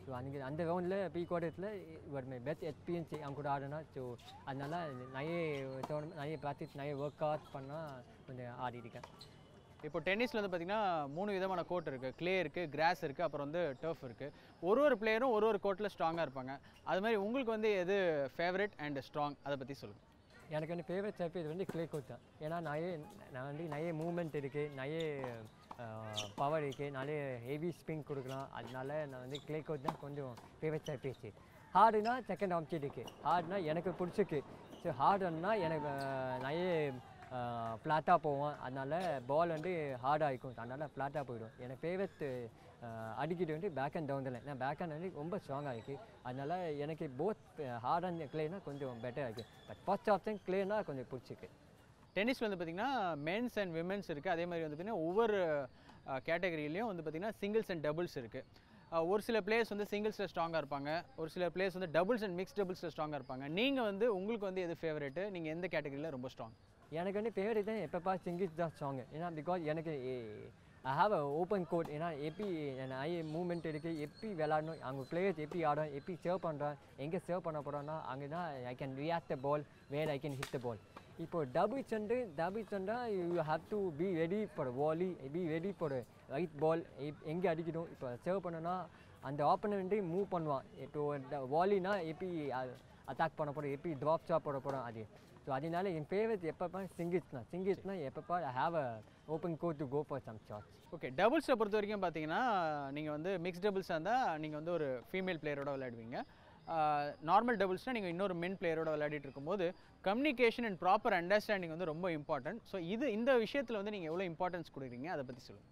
ஸோ அன்றைக்கி அந்த ரவுண்டில் ப்ரீ குவார்ட்டர்ஸில் இவர் மை பெஸ்ட் எக்ஸ்பீரியன்ஸ் அவங்க கூட ஆடினா ஸோ அதனால நிறைய டோர்னமெண்ட் நிறைய ப்ராக்டிஸ் நிறைய ஒர்க் அவுட் பண்ணால் கொஞ்சம் ஆடிருக்கேன்
இப்போ டென்னிஸில் வந்து பார்த்தீங்கன்னா மூணு விதமான கோர்ட் இருக்குது க்ளே இருக்குது கிராஸ் இருக்குது அப்புறம் வந்து டர்ஃப் இருக்குது ஒரு ஒரு பிளேயரும் ஒரு ஒரு கோர்ட்டில் ஸ்ட்ராங்காக இருப்பாங்க அது மாதிரி உங்களுக்கு வந்து எது ஃபேவரட் அண்ட் ஸ்ட்ராங் அதை பற்றி சொல்லுங்கள்
எனக்கு வந்து ஃபேவரட் சர்ஃபேஸ் வந்து கிளே கோட் தான் ஏன்னா நிறைய நான் வந்து நிறைய மூமெண்ட் இருக்குது நிறைய பவர் இருக்குது நிறைய ஹெவி ஸ்பின் கொடுக்கலாம் அதனால நான் வந்து கிளே கோட் தான் கொஞ்சம் ஃபேவரட் சர்ஃபேஸ் ஹார்டுனா செகண்ட் ஆப்ஷன் இருக்குது ஹார்ட்னா எனக்கு பிடிச்சிருக்கு ஸோ ஹார்டுன்னா எனக்கு அஹ், நிறைய ஃப்ளாட்டாக போவோம் அதனால பால் வந்து ஹார்டாக இருக்கும் அதனால ஃப்ளாட்டாக போயிடும் எனக்கு ஃபேவரட் அடிக்கிட்டு வந்து பேக் அண்ட் டவுன் தான் நான் பேக் அண்ட் வந்து ரொம்ப ஸ்ட்ராங்காக இருக்குது அதனால எனக்கு போத் ஹார்ட் அண்ட் கிளேனா கொஞ்சம் பெட்டராக இருக்குது பட் ஃபர்ஸ்ட் ஆப்ஷன் கிளேனா கொஞ்சம் பிடிச்சிருக்கு
டென்னிஸில் வந்து பார்த்தீங்கன்னா மென்ஸ் அண்ட் விமென்ஸ் இருக்குது அதே மாதிரி வந்து பார்த்தீங்கன்னா ஒவ்வொரு கேட்டகரியிலையும் வந்து பார்த்தீங்கன்னா சிங்கிள்ஸ் அண்ட் டபுள்ஸ் இருக்குது ஒரு சில பிளேயர்ஸ் வந்து சிங்கிள்ஸில் ஸ்ட்ராங்காக இருப்பாங்க ஒரு சில பிளேயர்ஸ் வந்து டபுள்ஸ் அண்ட் மிக்ஸ் டபுள்ஸில் ஸ்ட்ராங்காக இருப்பாங்க நீங்கள் வந்து உங்களுக்கு வந்து எது ஃபேவரேட்டு நீங்கள் எந்த கேட்டகரியில் ரொம்ப ஸ்ட்ராங்
எனக்கு வந்து ஃபேவரட் தான் எப்போ பார்த்து சிங்கிள்ஸ் தான் ஸ்ட்ராங்கு ஏன்னா பிகாஸ் எனக்கு I have a open court ஏன்னா எப்படி நிறைய மூமெண்ட் இருக்குது எப்படி விளாடணும் அவங்க பிளேயர்ஸ் எப்படி ஆடும் எப்படி சேவ் பண்ணுறான் எங்கே சேவ் பண்ண போகிறோன்னா அங்கே தான் I can react the ball where I can hit the ball இப்போ டபுள்ஸ் வந்து டபுள்ஸ் வந்தா you have to be ready for volley be ready for right ball எங்கே அடிக்கணும் இப்போ சேவ் பண்ணனா அந்த ஆப்பனண்ட்டே மூவ் பண்ணுவான் இப்போ வாலினா எப்படி அட்டாக் பண்ண போகிறோம் எப்படி ட்ராப் ஷாப் போட போகிறோம் அது ஸோ அதனால என் ஃபேவரட் எப்பப்போ சிங்கிள்ஸ் தான் சிங்கிள்ஸ்னா எப்பப்போ I have a open court to go for some shots
okay டபுள்ஸை பொறுத்த வரைக்கும் பார்த்தீங்கன்னா நீங்கள் வந்து மிக்ஸ் டபுள்ஸாக இருந்தால் நீங்கள் வந்து ஒரு ஃபீமேல் பிளேயரோட விளையாடுவீங்க நார்மல் டபுள்ஸ்னால் நீங்கள் இன்னொரு மென் பிளேயரோட விளையாடிட்டு இருக்கும்போது கம்யூனிகேஷன் அண்ட் ப்ராப்பர் அண்டர்ஸ்டாண்டிங் வந்து ரொம்ப இம்பார்ட்டன்ட் ஸோ இது இந்த விஷயத்தில் வந்து நீங்கள் எவ்வளோ இம்பார்ட்டன்ஸ் கொடுக்குறீங்க அதை பற்றி சொல்லுங்கள்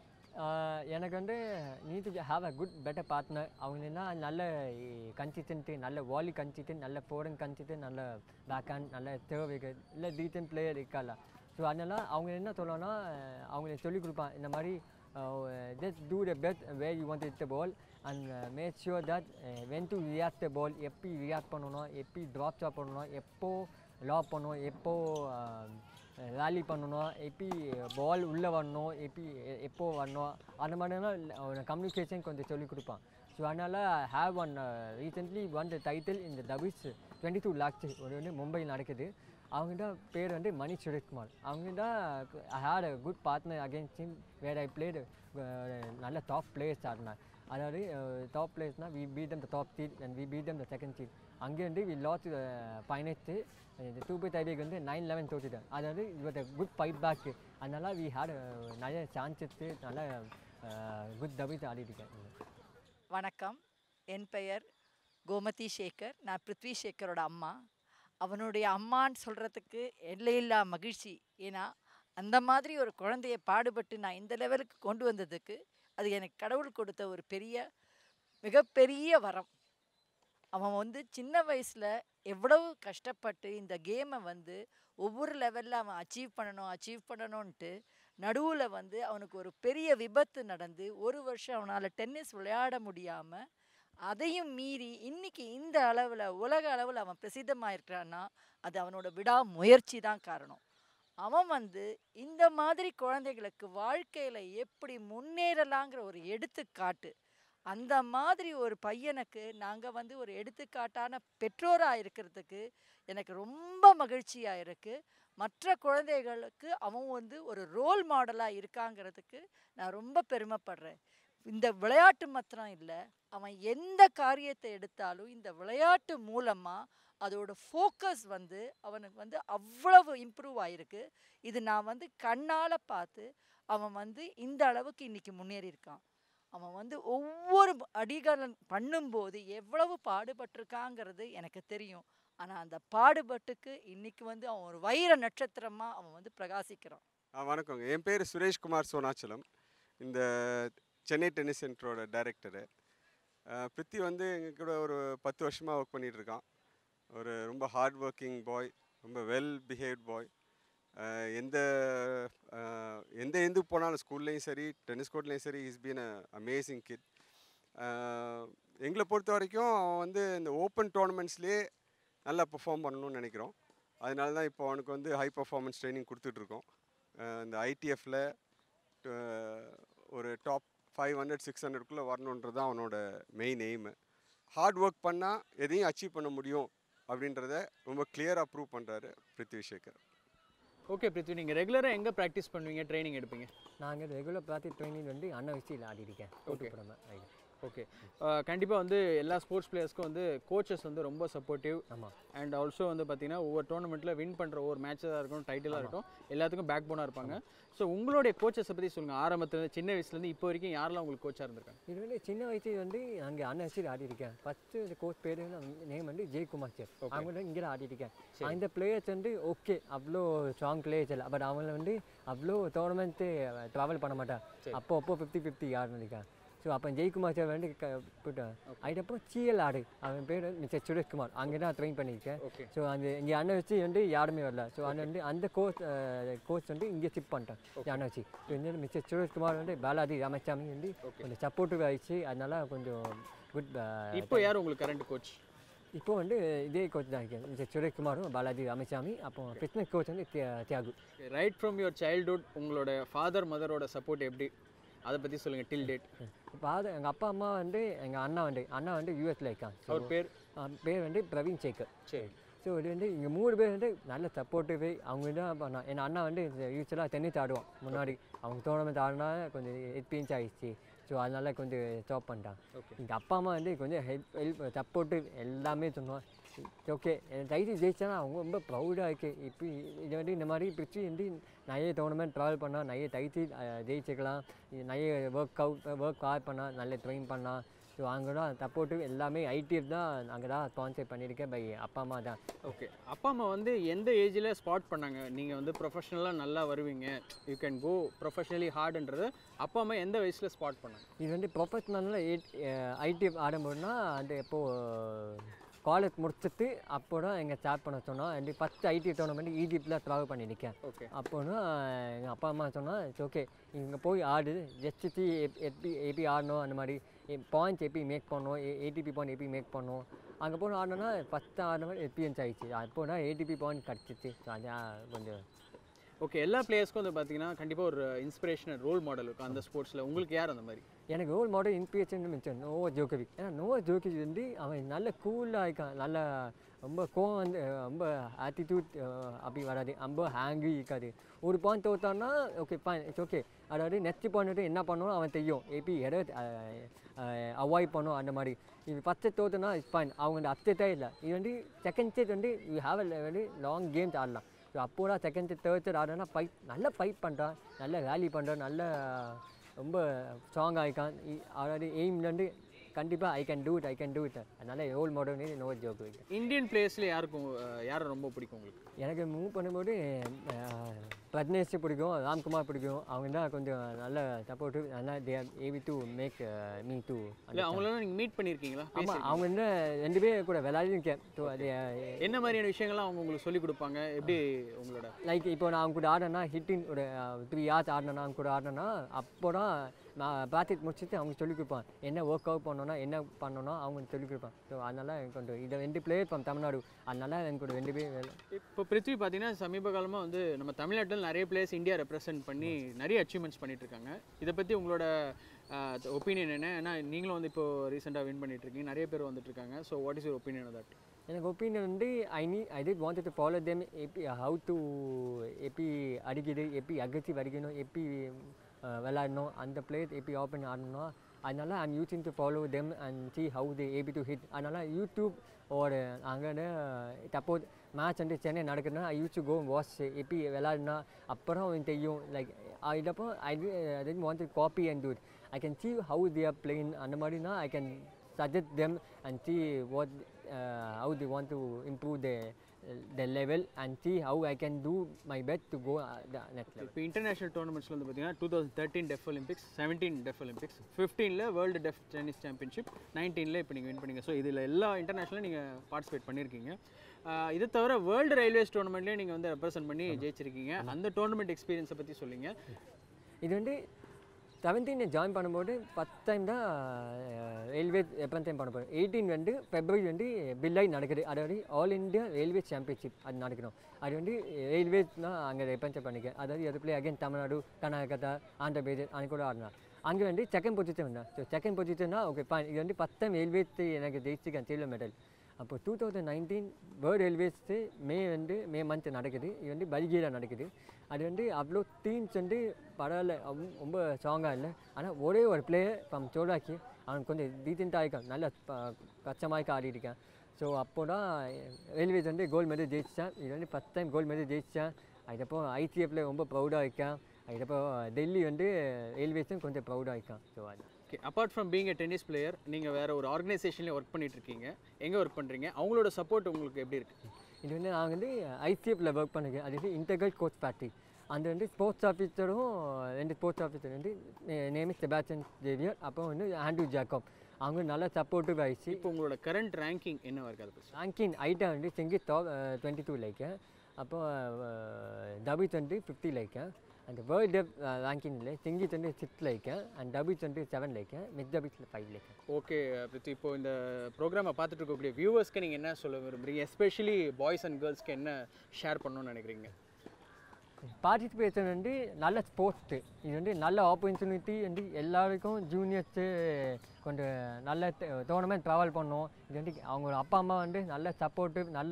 எனக்கு வந்து need to have a good better partner அவங்கன்னா நல்ல கன்சிஸ்டன்ட்டு நல்ல வாலி கன்சிஸ்டன்ட் நல்ல ஃபோரன் கன்சிஸ்டன்ட் நல்ல பேக் ஹேண்ட் நல்ல தேர்வ் விக்கெட் இல்லை டீசன்ட் பிளேயர் இருக்கால ஸோ அதனால அவங்க என்ன சொல்லணும்னா அவங்களுக்கு சொல்லிக் கொடுப்பான் இந்த மாதிரி just do the best where you want it the ball and make sure that when to react the ball எப்படி ரியாக்ட் பண்ணணும் எப்படி ட்ராப் ஷாப் பண்ணணும் எப்போ லா பண்ணணும் எப்போ ராலி பண்ணணும் எப்படி பால் உள்ளே வரணும் எப்படி எ- எப்போ வரணும் அந்த மாதிரிலாம் கம்யூனிகேஷன் கொஞ்சம் சொல்லிக் கொடுப்பான் ஸோ அதனால் have won recently won the title இந்த டபிள்ஸ் டுவெண்ட்டி டூ லேக்ஸ் ஒரு வந்து மும்பையில் நடக்குது அவங்க தான் பேர் வந்து மணி சுரேஷ்குமார் அவங்க தான் I had a good partner against him where I played நல்ல டாப் பிளேயர்ஸ் ஆடினார் அதாவது டாப் பிளேயர்ஸ்னால் we beat them the top seed and we beat them the second seed அங்கேருந்து வி லாஸ் ஃபைனல்ஸு இந்த டூ பை டைபிக் வந்து nine eleven தோத்துட்டேன் அதாவது இவர் குட் ஃபைட் பேக்கு அதனால வி ஹேட் நிறைய சான்சஸ்ஸு நல்ல குட் டபிள்ஸ் ஆடிட்டுருக்கேன்
வணக்கம் என் பெயர் கோமதி சேகர் நான் பிருத்வி சேகரோட அம்மா அவனுடைய அம்மான்னு சொல்கிறதுக்கு எல்லையில்லா மகிழ்ச்சி ஏன்னா அந்த மாதிரி ஒரு குழந்தைய பாடுபட்டு நான் இந்த லெவலுக்கு கொண்டு வந்ததுக்கு அது எனக்கு கடவுள் கொடுத்த ஒரு பெரிய மிகப்பெரிய வரம் அவன் வந்து சின்ன வயசில் எவ்வளவு கஷ்டப்பட்டு இந்த கேமை வந்து ஒவ்வொரு லெவலில் அவன் அச்சீவ் பண்ணணும் அச்சீவ் பண்ணணுன்ட்டு நடுவில் வந்து அவனுக்கு ஒரு பெரிய விபத்து நடந்து ஒரு வருஷம் அவனால் டென்னிஸ் விளையாட முடியாமல் அதையும் மீறி இன்னைக்கு இந்த அளவில் உலக அளவில் அவன் பிரசித்தமாயிருக்கிறான்னா அது அவனோட விடாமுயற்சி தான் காரணம் அவன் வந்து இந்த மாதிரி குழந்தைகளுக்கு வாழ்க்கையில் எப்படி முன்னேறலாங்கிற ஒரு எடுத்துக்காட்டு அந்த மாதிரி ஒரு பையனுக்கு நாங்கள் வந்து ஒரு எடுத்துக்காட்டான பெற்றோராக இருக்கிறதுக்கு எனக்கு ரொம்ப மகிழ்ச்சியாக இருக்குது மற்ற குழந்தைகளுக்கு அவன் வந்து ஒரு ரோல் மாடலாக இருக்காங்கிறதுக்கு நான் ரொம்ப பெருமைப்படுறேன் இந்த விளையாட்டு மாத்திரம் இல்லை அவன் எந்த காரியத்தை எடுத்தாலும் இந்த விளையாட்டு மூலமாக அதோட ஃபோக்கஸ் வந்து அவனுக்கு வந்து அவ்வளவு இம்ப்ரூவ் ஆகிருக்கு இது நான் வந்து கண்ணால் பார்த்து அவன் வந்து இந்த அளவுக்கு இன்னைக்கு முன்னேறி இருக்கான் அவன் வந்து ஒவ்வொரு அடிகளும் பண்ணும்போது எவ்வளவு பாடுபட்டிருக்காங்கிறது எனக்கு தெரியும் ஆனால் அந்த பாடுபட்டுக்கு இன்னைக்கு வந்து அவன் ஒரு வைர நட்சத்திரமாக அவன் வந்து பிரகாசிக்கிறான்
ஆ வணக்கங்க என் பேர் சுரேஷ்குமார் சோனாச்சலம் இந்த சென்னை டென்னிஸ் சென்டரோட டைரக்டரு பிருத்தி வந்து எங்கள் கூட ஒரு பத்து வருஷமாக ஒர்க் பண்ணிட்டு இருக்கான் ஒரு ரொம்ப ஹார்ட் ஒர்க்கிங் பாய் ரொம்ப வெல் பிஹேவ்ட் பாய் எந்த அஹ், எந்த எந்து போனாலும் ஸ்கூல்லேயும் சரி டென்னிஸ் கோர்ட்லேயும் சரி is been a amazing kid எங்களை பொறுத்த வரைக்கும் அவன் வந்து இந்த ஓப்பன் டோர்னமெண்ட்ஸ்லேயே நல்லா பெர்ஃபார்ம் பண்ணணும்னு நினைக்கிறோம் அதனால தான் இப்போ அவனுக்கு வந்து ஹை பர்ஃபார்மன்ஸ் ட்ரைனிங் கொடுத்துட்ருக்கோம் இந்த ஐடிஎஃப்பில் ஒரு டாப் ஃபைவ் ஹண்ட்ரட் சிக்ஸ் ஹண்ட்ரட்குள்ளே வரணுன்றது தான் அவனோட மெயின் எய்மு ஹார்ட் ஒர்க் பண்ணால் எதையும் அச்சீவ் பண்ண முடியும் அப்படின்றத ரொம்ப கிளியராக ப்ரூவ் பண்ணுறாரு பிருத்வி சேகர்
ஓகே பிருத்வி நீங்கள் ரெகுலராக எங்கே ப்ராக்டிஸ் பண்ணுவீங்க ட்ரைனிங் எடுப்பீங்க
நாங்கள் ரெகுலர் ப்ராக்டிஸ் ட்ரைனிங் வந்து அண்ணா வச்சு ஆடிருக்கேன் ஓட்டு போடாமல் ரைட்
ஓகே கண்டிப்பாக வந்து எல்லா ஸ்போர்ட்ஸ் பிளேயர்ஸ்க்கும் வந்து கோச்சஸ் வந்து ரொம்ப சப்போர்ட்டிவ்
ஆமாம்
அண்ட் ஆல்சோ வந்து பார்த்தீங்கன்னா ஒவ்வொரு டோர்னமெண்ட்டில் வின் பண்ணுற ஒவ்வொரு மேட்சாக இருக்கட்டும் டைட்டிலாக இருக்கட்டும் எல்லாத்துக்கும் பேக் போனாக இருப்பாங்க ஸோ உங்களுடைய கோச்சஸை பற்றி சொல்லுங்கள் ஆரம்பத்துல சின்ன வயசுலேருந்து இப்போ வரைக்கும் யாரெல்லாம் உங்களுக்கு கோச்சாக இருந்திருக்காங்க
இது வந்து சின்ன வயசு வந்து அங்கே அண்ணன் வச்சு ஆடிருக்கேன் ஃபஸ்ட்டு இந்த கோச் பேர் நேம் வந்து ஜெயக்குமார் சார் அவங்க வந்து இங்கே ஆடிருக்கேன் அந்த பிளேயர்ஸ் வந்து ஓகே அவ்வளோ ஸ்ட்ராங் பிளேயர்ஸ் இல்லை பட் அவங்க வந்து அவ்வளோ டோர்னமெண்ட்டு ட்ராவல் பண்ண மாட்டான் அப்போ அப்போ ஃபிஃப்டி ஃபிஃப்டி ஆடிருக்கேன் ஸோ அப்போ ஜெயக்குமார் சார் வந்து க போட்டான் அதுக்கப்புறம் சிஎல் ஆடு அவன் பேர் மிஸ்டர் சுரேஷ்குமார் அங்கே தான் ட்ரெயின் பண்ணியிருக்கேன்
ஓகே
ஸோ அந்த இங்கே அண்ணன் வச்சு வந்து யாருமே வரல ஸோ அந்த வந்து அந்த கோச் கோச் வந்து இங்கே ஷிஃப்ட் பண்ணிட்டான் அண்ணன் வச்சு ஸோ இந்த மிஸ்டர் சுரேஷ்குமார் வந்து பாலாஜி ராமசாமி வந்து கொஞ்சம் சப்போர்ட்டிவ் ஆயிடுச்சு அதனால கொஞ்சம் குட்
இப்போ யார் உங்களுக்கு கரண்ட் கோச்
இப்போ வந்து இதே கோச் தான் இருக்கேன் மிஸ்டர் சுரேஷ்குமாரும் பாலாஜி ராமசாமி அப்போ ஃபிட்னஸ் கோச் வந்து தியா- Thiyagu
right from your childhood உங்களோட ஃபாதர் மதரோட சப்போர்ட் எப்படி அதை பற்றி சொல்லுங்கள் டில் டேட்
ஃபாதர் எங்கள் அப்பா அம்மா வந்து எங்கள் அண்ணா வந்து அண்ணா வந்து யூஎஸில் இருக்கான் So,
அவர் பேர்
அவன் பேர் வந்து பிரவீன் சேகர்
சரி
ஸோ இது வந்து இங்கே மூணு பேர் வந்து நல்ல சப்போர்ட்டிவ் அவங்க தான் பண்ணா என் அண்ணா வந்து யூஸ்வலாக டென்னிஸ் ஆடுவான் முன்னாடி அவங்க டோர்னமெண்ட் ஆடினா கொஞ்சம் எக்ஸ்பீரியன்ஸ் ஆகிடுச்சு ஸோ அதனால கொஞ்சம் ஸ்டாப் பண்ணிட்டான்
ஓகே
எங்கள் அப்பா அம்மா வந்து கொஞ்சம் ஹெல்ப் ஹெல்ப் சப்போர்ட்டு எல்லாமே சொன்னான் ஓகே டைட்டில் ஜெயிச்சானா அவங்க ரொம்ப ப்ரௌடாக இருக்கு இப்போ இது வந்து இந்த மாதிரி பிரிச்சு வந்து நிறைய டோர்னமெண்ட் ட்ராவல் பண்ணால் நிறைய டைட்டில் ஜெயிச்சுக்கலாம் இது நிறைய ஒர்க் அவுட் ஒர்க் ஹார்ட் பண்ணால் நல்ல ட்ரெயின் பண்ணால் ஸோ அங்கே தான் சப்போர்ட்டு எல்லாமே ஐடிஎஃப் தான் அங்கே தான் ஸ்பான்சர் பண்ணியிருக்கேன் பை அப்பா அம்மா தான்
ஓகே அப்பா அம்மா வந்து எந்த ஏஜில் ஸ்பாட் பண்ணாங்க நீங்கள் வந்து ப்ரொஃபஷனலாக நல்லா வருவீங்க யூ கேன் கோ ப்ரொஃபஷனலி ஹார்டுன்றது அப்பா அம்மா எந்த வயசில் ஸ்பாட் பண்ணாங்க
இது வந்து ப்ரொஃபஷ்னலில் எயிட் ஐடிஎஃப் ஆடும்போதுனா அந்த எப்போது காலேஜ் முடிச்சுட்டு அப்போ தான் எங்கள் ஸ்டார்ட் பண்ண சொன்னோம் அண்ட் ஃபஸ்ட் ஐடி டோர்னமெண்ட் ஈஜிப்டில் ட்ராவல் பண்ணியிருக்கேன்
ஓகே
அப்போனா எங்கள் அப்பா அம்மா சொன்னால் இட்ஸ் ஓகே இங்கே போய் ஆடு ஜஸ்ட்டு எப்படி எப்படி ஆடணும் அந்த மாதிரி பாயிண்ட்ஸ் எப்படி மேக் பண்ணணும் ஏடிபி பாயிண்ட் எப்படி மேக் பண்ணணும் அங்கே போய் ஆடணும்னா ஃபஸ்ட்டு ஆடின மாதிரி எக்ஸ்பீரியன்ஸ் ஆகிடுச்சு அப்போனா ஏடிபி பாயிண்ட் கிடச்சிச்சு ஸோ அதான் கொஞ்சம்
ஓகே எல்லா பிளேயர்ஸ்க்கும் வந்து பார்த்தீங்கன்னா கண்டிப்பாக ஒரு இன்ஸ்பிரேஷனல் ரோல் மாடல் இருக்கும் அந்த ஸ்போர்ட்ஸில் உங்களுக்கு யார் அந்த மாதிரி
எனக்கு ரோல் மாடல் இன்ஸ்பிரேஷன் மிச்சம் நோவா ஜோக்கோவிக் ஏன்னா நோவா ஜோக்கோவிக் வந்து அவன் நல்ல கூலாக இருக்கான் நல்ல ரொம்ப கோவம் வந்து அஹ், ரொம்ப ஆட்டிடியூட் அப்படி வராது ரொம்ப ஹேங்கி இருக்காது ஒரு பாயிண்ட் தோத்தான்னா ஓகே ஃபைன் இட்ஸ் ஓகே அதாவது நெக்ஸ்ட் பாயிண்ட் என்ன பண்ணணும் அவன் தெரியும் எப்படி எதை அவாய்ட் பண்ணும் அந்த மாதிரி இது ஃபஸ்ட்டு தோத்துனா இட்ஸ் ஃபைன் அவங்க வந்து அப்செட்டே இல்லை இது வந்து செகண்ட் ஸ்டேட் வந்து யூ ஹாவ் அ வந்து லாங் கேம்ஸ் ஆடலாம் ஸோ அப்போ தான் செகண்ட் தேர்ட் ஸ்டேட் ஆடுனா ஃபைட் நல்ல ஃபைட் பண்ணுறான் நல்ல ரேலி பண்ணுறான் நல்ல ரொம்ப ஸ்ட்ராங் ஆகிக்கான் அதாவது எய்ம்லேருந்து கண்டிப்பாக I can do it I can do it அதனால role model no joke
Indian பிளேயர்ஸில் யாருக்கும் அஹ், யாரை ரொம்ப பிடிக்கும் உங்களுக்கு
எனக்கு மூவ் பண்ணும்போது அஹ், பிரஜ்னேஷ் பிடிக்கும் ராம்குமார் பிடிக்கும் அவங்க தான் கொஞ்சம் நல்ல சப்போர்ட்டிவ் நல்லா they have to make me do
இல்லை அவங்களெல்லாம் நீங்கள் மீட் பண்ணியிருக்கீங்களா
ஆமாம் அவங்க வந்து ரெண்டு பேர் கூட விளையாடிருக்கேன் ஸோ அது
என்ன மாதிரியான விஷயங்கள்லாம் அவங்க உங்களுக்கு சொல்லிக் கொடுப்பாங்க எப்படி உங்களோட
லைக் இப்போ நான் அவங்க கூட ஆடினா ஹிட்டின் ஒரு த்ரீ ஹார்ஸ் ஆடினா அவங்க கூட ஆடினா அப்போ தான் நான் ப்ராக்டிஸ் முடிச்சுட்டு அவங்க சொல்லிக் கொடுப்பான் என்ன ஒர்க் அவுட் பண்ணணும்னா என்ன பண்ணணும் அவங்க சொல்லிக் கொடுப்பான் ஸோ அதனால எனக்கு கொஞ்சம் இதை ரெண்டு பிளேயர் ஃப்ரம் தமிழ்நாடு அதனால எனக்கு கூட ரெண்டு பேர் வேலை
இப்போ பிருத்வி பார்த்தீங்கன்னா சமீப காலமாக வந்து நம்ம தமிழ்நாட்டில் நிறைய பிளேயர்ஸ் இந்தியா ரெப்ரசென்ட் பண்ணி நிறைய அச்சீவ்மெண்ட்ஸ் பண்ணிட்டு இருக்காங்க இதை பற்றி உங்களோட ஒப்பீனியன் என்ன ஏன்னா நீங்களும் வந்து இப்போ ரீசெண்டாக வின் பண்ணிட்டு இருக்கீங்க நிறைய பேர் வந்துட்டு இருக்காங்க so what is your opinion that
எனக்கு ஒப்பீனியன் வந்து ஐ நீ I did wanted to follow them எப்படி ஹவு டு எப்படி அடிக்குது எப்படி அகச்சி அடிக்கணும் எப்படி அஹ், விளையாடணும் அந்த பிளேயர் எப்படி ஓப்பன் ஆடணும் அதனால I'm using to follow them and see how they able to hit அதனால யூடியூப் ஒரு அங்கே சப்போஸ் மேட்ச் வந்து சென்னை நடக்குதுன்னா I use to go watch எப்படி விளையாடினா அப்புறம் எனக்கு தெரியும் லைக் இதப்போ I I tend want to copy and do I can see how they are playing அந்த மாதிரினா ஐ கேன் suggest them and see what uh, how they want to improve their their level and see how I can do my best to go uh, the next level.
இப்போ international டோர்னமெண்ட்ஸில் வந்து பார்த்தீங்கன்னா two thousand thirteen deaf Olympics seventeen deaf Olympics ஃபிஃப்டீனில் world deaf tennis championship நைன்டீனில் இப்போ நீங்கள் win பண்ணீங்க so இதில் எல்லா இன்டர்நேஷனலும் நீங்கள் பார்ட்டிசிபேட் பண்ணியிருக்கீங்க ஆஹ் இதை தவிர வேர்ல்டு ரயில்வேஸ் டோர்னமெண்ட்லேயே நீங்கள் வந்து ரெப்ரசென்ட் பண்ணி ஜெயிச்சிருக்கீங்க அந்த டோர்னமெண்ட் எக்ஸ்பீரியன்ஸை பற்றி சொல்லுங்க
இது வந்து செவன்டீன் ஜாயின் பண்ணும்போது ஃபஸ்ட் டைம் தான் ரயில்வே எப்போ டைம் பண்ண போகிறோம் எயிட்டீன் வந்து ஃபெப்ரவரி வந்து பில்லை நடக்குது அதாவது ஆல் இந்தியா ரயில்வே சாம்பியன்ஷிப் அது நடக்கணும் அது வந்து ரயில்வேஸ் தான் அங்கே ரெப்பன்சர் பண்ணிக்க அதாவது அது பிளே அகைன் தமிழ்நாடு கர்நாடகா ஆந்திர பிரதேஷ் அது கூட ஆடினா அங்கே வந்து செகண்ட் பொசிஷன் தான் ஸோ செகண்ட் பொசிஷன்னா ஓகே ஃபைன் இது வந்து ஃபஸ்ட் டைம் எல்வேஸ் எனக்கு ஜெயிச்சிருக்கேன் சில்வர் மெடல் அப்போ two thousand nineteen world always May வந்து மே மந்த் நடக்குது இது வந்து பல்கேரியா நடக்குது அது வந்து அவ்வளோ டீம்ஸ் வந்து பரவாயில்ல அவ்- ரொம்ப ஸ்ட்ராங்காக இல்லை ஆனால் ஒரே ஒரு பிளேயர் ஃப்ரம் சோடாக்கி அவன் கொஞ்சம் டீசெண்டாக இருக்கான் நல்ல கச்சமாய்க்கு ஆடிட்டு இருக்கான் ஸோ அப்போ தான் ரயில்வேஸ் வந்து கோல்டு மெடல் ஜெயிச்சிட்டேன் இது வந்து ஃபஸ்ட் டைம் கோல்டு மெடல் ஜெயிச்சிட்டேன் அதுக்கப்புறம் ஐசிஎஃப்ல ரொம்ப ப்ரௌடாக இருக்கேன் அதுக்கப்புறம் டெல்லி வந்து ரயில்வேஸும் கொஞ்சம் ப்ரௌடாக இருக்கான் ஸோ அது
okay apart from being a tennis player நீங்கள் வேற ஒரு ஆர்கனைசேஷன்லேயும் ஒர்க் பண்ணிட்டு இருக்கீங்க எங்கே ஒர்க் பண்ணுறீங்க அவங்களோட சப்போர்ட் உங்களுக்கு எப்படி இருக்கு
இது வந்து நான் வந்து ஐசிஎஃப்ல ஒர்க் பண்ணுறேன் அது வந்து இன்டெகிரல் கோச் ஃபேக்ட்ரி அந்த வந்து ஸ்போர்ட்ஸ் ஆஃபீஸரும் ரெண்டு ஸ்போர்ட்ஸ் ஆஃபீஸர் வந்து நேம் செபாஸ்டியன் ஜேவியர் அப்புறம் வந்து ஆண்ட்ரூ ஜாக்கப் அவங்க நல்லா சப்போர்ட்டிவ் ஆயிடுச்சு
இப்போ உங்களோட கரண்ட் ரேங்கிங் என்னவா இருக்கு அதை பற்றி
ரேங்கிங் ஐட்டம் வந்து singles top twenty two like அப்போ டபிள்ஸ் வந்து fifty like and world deaf ரேங்கிங்கில் செங்கி வந்து சிக்ஸ் லைக்கு அண்ட் டபிள்ஸ் வந்து செவன் லைக்கு மிட் டபிள்ஸில் ஃபைவ் லைக்கு
ஓகே பிரித்தி இப்போ இந்த ப்ரோக்ராமை பார்த்துட்டு இருக்கக்கூடிய வியூவர்ஸ்க்கு நீங்கள் என்ன சொல்ல விரும்புறீங்க எஸ்பெஷலி பாய்ஸ் அண்ட் கேர்ள்ஸ்க்கு என்ன ஷேர் பண்ணணும்னு நினைக்கிறீங்க
பார்ட்டிசிபேஷன் வந்து நல்ல ஸ்போர்ட்ஸு இது வந்து நல்ல ஆப்பர்ச்சுனிட்டி வந்து எல்லாருக்கும் ஜூனியர்ஸு கொஞ்சம் நல்ல டோர்னமெண்ட் ட்ராவல் பண்ணோம் இது வந்து அவங்களோட அப்பா அம்மா வந்து நல்ல சப்போர்ட்டிவ் நல்ல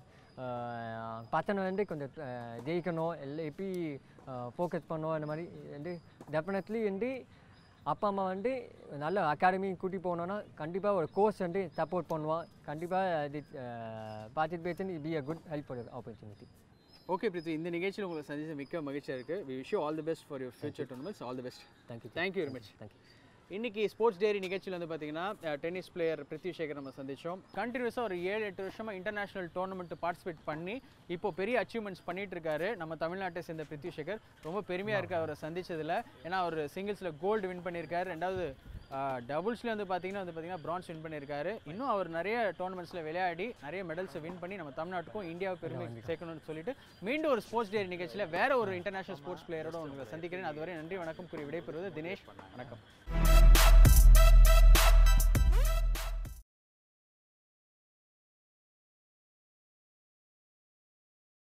அஹ், பசங்க வந்து கொஞ்சம் அஹ், ஜெயிக்கணும் எல்லாம் எப்படி ஃபோக்கஸ் பண்ணணும் அந்த மாதிரி இது வந்து டெஃபினெட்லி வந்து அப்பா அம்மா வந்து நல்ல அகாடமி கூட்டி போனோன்னா கண்டிப்பாக ஒரு கோர்ஸ் வந்து சப்போர்ட் பண்ணுவான் கண்டிப்பாக அது participation be a good help for opportunity
okay Preethi இந்த நிகழ்ச்சியில் உங்களை சந்திச்ச மிக்க மகிழ்ச்சியாக இருக்குது we wish all the best for your future tournaments all the best
thank you
thank you very much
thank you
இன்னைக்கு ஸ்போர்ட்ஸ் டேரி நிகழ்ச்சியில் வந்து பார்த்தீங்கன்னா டென்னிஸ் பிளேயர் பிருத்வி சேகர் நம்ம சந்திச்சோம் கண்டினியூஸாக ஒரு ஏழு எட்டு வருஷமாக இன்டர்நேஷனல் டோர்னமெண்ட் பார்ட்டிசிபேட் பண்ணி இப்போ பெரிய அச்சீவ்மெண்ட்ஸ் பண்ணிட்டு இருக்காரு நம்ம தமிழ்நாட்டை சேர்ந்த பிருத்வி சேகர் ரொம்ப பெருமையாக இருக்கு அவரை சந்திச்சதுல ஏன்னா அவர் சிங்கிள்ஸில் கோல்டு வின் பண்ணியிருக்காரு ரெண்டாவது டபுள்ஸில் வந்து பார்த்தீங்கன்னா வந்து பார்த்தீங்கன்னா பிரான்ஸ் வின் பண்ணியிருக்காரு இன்னும் அவர் நிறைய டோர்னமெண்ட்ஸில் விளையாடி நிறைய மெடல்ஸை வின் பண்ணி நம்ம தமிழ்நாட்டுக்கும் இந்தியாவை பெருமை சேர்க்கணும்னு சொல்லிட்டு மீண்டும் ஒரு ஸ்போர்ட்ஸ் டே நிகழ்ச்சியில் வேற ஒரு இன்டர்நேஷனல் ஸ்போர்ட்ஸ் பிளேயரோட உங்களை சந்திக்கிறேன் அதுவரை நன்றி வணக்கம் கூறி விடைபெறுவது தினேஷ் வணக்கம்